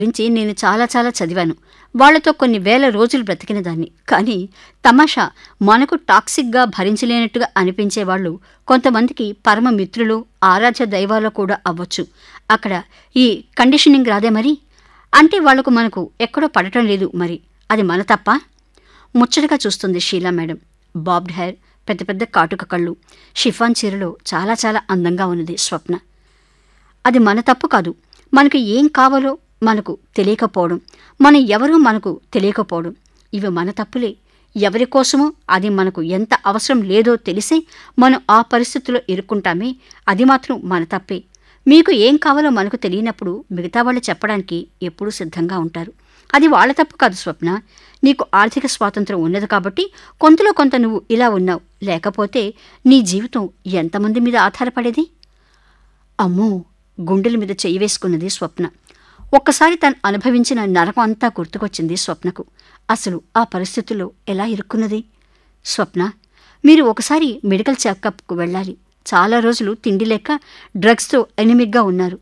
గురించి నేను చాలా చాలా చదివాను వాళ్లతో కొన్ని వేల రోజులు బ్రతికిన దాన్ని కానీ తమాషా మనకు టాక్సిక్గా భరించలేనట్టుగా అనిపించే వాళ్ళు కొంతమందికి పరమ మిత్రులు ఆరాధ్య దైవాలు కూడా అవ్వచ్చు అక్కడ ఈ కండిషనింగ్ రాదే మరి అంటే వాళ్లకు మనకు ఎక్కడో పడటం లేదు మరి అది మన తప్ప ముచ్చటగా చూస్తుంది షీలా మేడం బాబ్డ్ హెయిర్ పెద్ద పెద్ద కాటుక కళ్ళు షిఫాన్ చీరలో చాలా చాలా అందంగా ఉన్నది స్వప్న అది మన తప్పు కాదు మనకు ఏం కావాలో మనకు తెలియకపోవడం మనం ఎవరో మనకు తెలియకపోవడం ఇవి మన తప్పులే ఎవరి కోసమో అది మనకు ఎంత అవసరం లేదో తెలిసి మనం ఆ పరిస్థితిలో ఇరుక్కుంటామే అది మాత్రం మన తప్పే మీకు ఏం కావాలో మనకు తెలియనప్పుడు మిగతా వాళ్ళు చెప్పడానికి ఎప్పుడూ సిద్ధంగా ఉంటారు అది వాళ్ళ తప్పు కాదు స్వప్న నీకు ఆర్థిక స్వాతంత్రం ఉన్నది కాబట్టి కొంతలో కొంత నువ్వు ఇలా ఉన్నావు లేకపోతే నీ జీవితం ఎంతమంది మీద ఆధారపడేది అమ్మో గుండెల మీద చెయ్యి వేసుకున్నది స్వప్న ఒక్కసారి తను అనుభవించిన నరకం అంతా గుర్తుకొచ్చింది స్వప్నకు అసలు ఆ పరిస్థితుల్లో ఎలా ఇరుక్కున్నది స్వప్న మీరు ఒకసారి మెడికల్ చెకప్కు వెళ్ళాలి చాలా రోజులు తిండి లేక డ్రగ్స్తో ఎనిమిగ్గా ఉన్నారు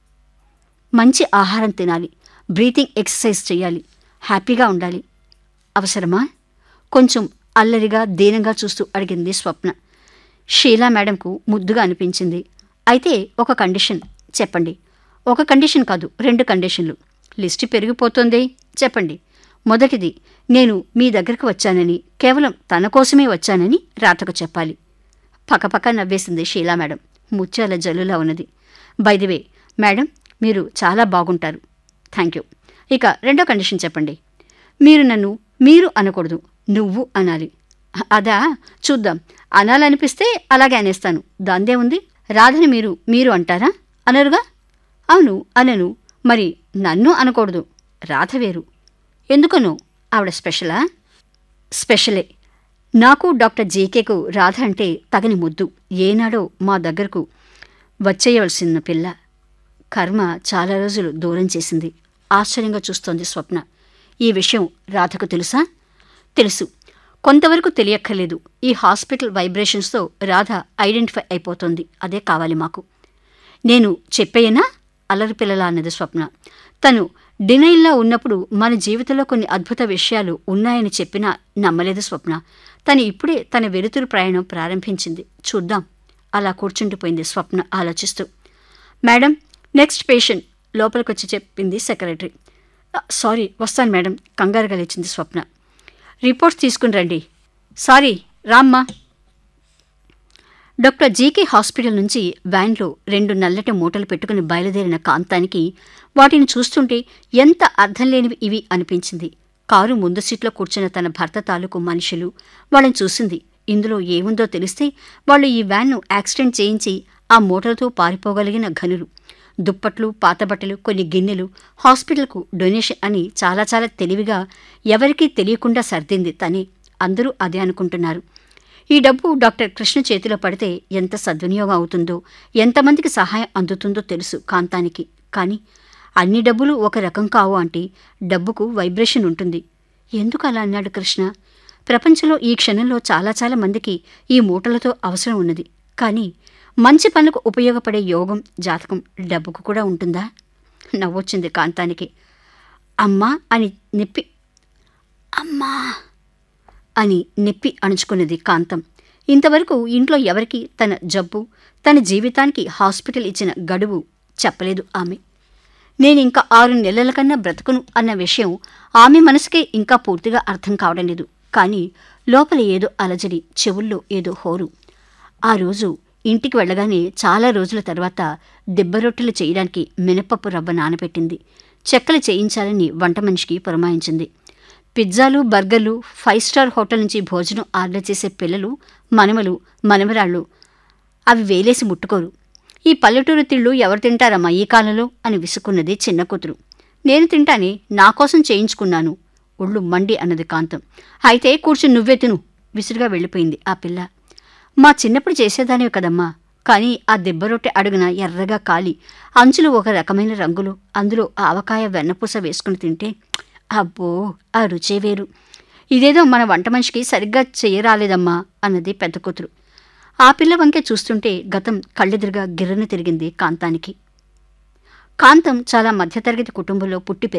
మంచి ఆహారం తినాలి బ్రీతింగ్ ఎక్సర్సైజ్ చేయాలి హ్యాపీగా ఉండాలి అవసరమా కొంచెం అల్లరిగా దీనంగా చూస్తూ అడిగింది స్వప్న షీలా మేడంకు ముద్దుగా అనిపించింది అయితే ఒక కండిషన్ చెప్పండి ఒక కండిషన్ కాదు రెండు కండిషన్లు లిస్టు పెరిగిపోతుంది చెప్పండి మొదటిది నేను మీ దగ్గరకు వచ్చానని కేవలం తన కోసమే వచ్చానని రాతకు చెప్పాలి పక్కపక్క నవ్వేసింది షీలా మేడం ముత్యాల జల్లులా ఉన్నది బైదివే మేడం మీరు చాలా బాగుంటారు థ్యాంక్ యూ ఇక రెండో కండిషన్ చెప్పండి మీరు నన్ను మీరు అనకూడదు నువ్వు అనాలి అదా చూద్దాం అనాలనిపిస్తే అలాగే అనేస్తాను దాందే ఉంది రాధని మీరు మీరు అంటారా అనరుగా అవును అనను మరి నన్ను అనకూడదు రాధ వేరు ఎందుకనో ఆవిడ స్పెషలా స్పెషలే నాకు డాక్టర్ జేకేకు రాధ అంటే తగని ముద్దు ఏనాడో మా దగ్గరకు వచ్చేయవలసిన పిల్ల కర్మ చాలా రోజులు దూరం చేసింది ఆశ్చర్యంగా చూస్తోంది స్వప్న ఈ విషయం రాధకు తెలుసా తెలుసు కొంతవరకు తెలియక్కర్లేదు ఈ హాస్పిటల్ వైబ్రేషన్స్తో రాధ ఐడెంటిఫై అయిపోతుంది అదే కావాలి మాకు నేను చెప్పేయనా అల్లరి పిల్లలా అన్నది స్వప్న తను డినైల్లో ఉన్నప్పుడు మన జీవితంలో కొన్ని అద్భుత విషయాలు ఉన్నాయని చెప్పినా నమ్మలేదు స్వప్న తను ఇప్పుడే తన వెలుతురు ప్రయాణం ప్రారంభించింది చూద్దాం అలా కూర్చుండిపోయింది స్వప్న ఆలోచిస్తూ మేడం నెక్స్ట్ పేషెంట్ లోపలికొచ్చి చెప్పింది సెక్రటరీ సారీ వస్తాను మేడం కంగారుగా లేచింది స్వప్న రిపోర్ట్స్ తీసుకుని రండి సారీ రామ్మా డాక్టర్ జీకే హాస్పిటల్ నుంచి వ్యాన్లో రెండు నల్లటి మూటలు పెట్టుకుని బయలుదేరిన కాంతానికి వాటిని చూస్తుంటే ఎంత అర్థం లేనివి ఇవి అనిపించింది కారు ముందు సీట్లో కూర్చున్న తన భర్త తాలూకు మనుషులు వాళ్ళని చూసింది ఇందులో ఏముందో తెలిస్తే వాళ్ళు ఈ వ్యాన్ను యాక్సిడెంట్ చేయించి ఆ మూటలతో పారిపోగలిగిన ఘనులు దుప్పట్లు పాత బట్టలు కొన్ని గిన్నెలు హాస్పిటల్కు డొనేషన్ అని చాలా చాలా తెలివిగా ఎవరికీ తెలియకుండా సర్దింది తనే అందరూ అదే అనుకుంటున్నారు ఈ డబ్బు డాక్టర్ కృష్ణ చేతిలో పడితే ఎంత సద్వినియోగం అవుతుందో ఎంతమందికి సహాయం అందుతుందో తెలుసు కాంతానికి కానీ అన్ని డబ్బులు ఒక రకం కావు అంటే డబ్బుకు వైబ్రేషన్ ఉంటుంది ఎందుకు అలా అన్నాడు కృష్ణ ప్రపంచంలో ఈ క్షణంలో చాలా చాలా మందికి ఈ మూటలతో అవసరం ఉన్నది కానీ మంచి పనులకు ఉపయోగపడే యోగం జాతకం డబ్బుకు కూడా ఉంటుందా నవ్వొచ్చింది కాంతానికి అమ్మా అని నిప్పి అమ్మా అని నెప్పి అణుచుకున్నది కాంతం ఇంతవరకు ఇంట్లో ఎవరికి తన జబ్బు తన జీవితానికి హాస్పిటల్ ఇచ్చిన గడువు చెప్పలేదు ఆమె నేనింకా ఆరు నెలల కన్నా బ్రతుకును అన్న విషయం ఆమె మనసుకే ఇంకా పూర్తిగా అర్థం కావడం లేదు కానీ లోపల ఏదో అలజడి చెవుల్లో ఏదో హోరు ఆ రోజు ఇంటికి వెళ్ళగానే చాలా రోజుల తర్వాత దెబ్బరొట్టెలు చేయడానికి మినపప్పు రవ్వ నానబెట్టింది చెక్కలు చేయించాలని వంట మనిషికి పురమాయించింది పిజ్జాలు బర్గర్లు ఫైవ్ స్టార్ హోటల్ నుంచి భోజనం ఆర్డర్ చేసే పిల్లలు మనమలు మనమరాళ్ళు అవి వేలేసి ముట్టుకోరు ఈ పల్లెటూరు తిళ్ళు ఎవరు తింటారమ్మా ఈ కాలంలో అని విసుక్కున్నది చిన్న కూతురు నేను తింటానే నా కోసం చేయించుకున్నాను ఒళ్ళు మండి అన్నది కాంతం అయితే కూర్చుని నువ్వే తిను విసురుగా వెళ్ళిపోయింది ఆ పిల్ల మా చిన్నప్పుడు చేసేదానివి కదమ్మా కానీ ఆ దెబ్బ రొట్టె అడుగున ఎర్రగా కాలి అంచులు ఒక రకమైన రంగులు అందులో ఆవకాయ వెన్నపూస వేసుకుని తింటే అబ్బో ఆ రుచే వేరు ఇదేదో మన వంట మనిషికి సరిగ్గా చేయరాలేదమ్మా అన్నది పెద్ద కూతురు ఆ పిల్ల వంకే చూస్తుంటే గతం కళ్ళెదురుగా గిర్రన తిరిగింది కాంతానికి కాంతం చాలా మధ్యతరగతి కుటుంబంలో పుట్టి